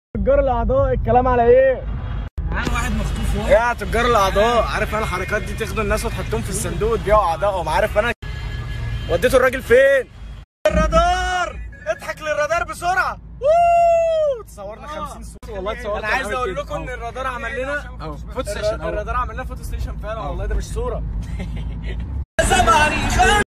تجار الاعضاء الكلام على ايه؟ معانا واحد مخطوف ايه يا تجار الاعضاء عارف انا الحركات دي تاخدوا الناس وتحطهم في الصندوق وتبيعوا اعضائهم عارف انا وديتوا الراجل فين؟ الرادار اضحك للرادار بسرعه ووو تصورنا 50 صوره والله تصورنا انا عايز اقول لكم ان الرادار عمل لنا فوت ستيشن الرادار عمل لنا فوتو ستيشن فعلا والله ده مش صوره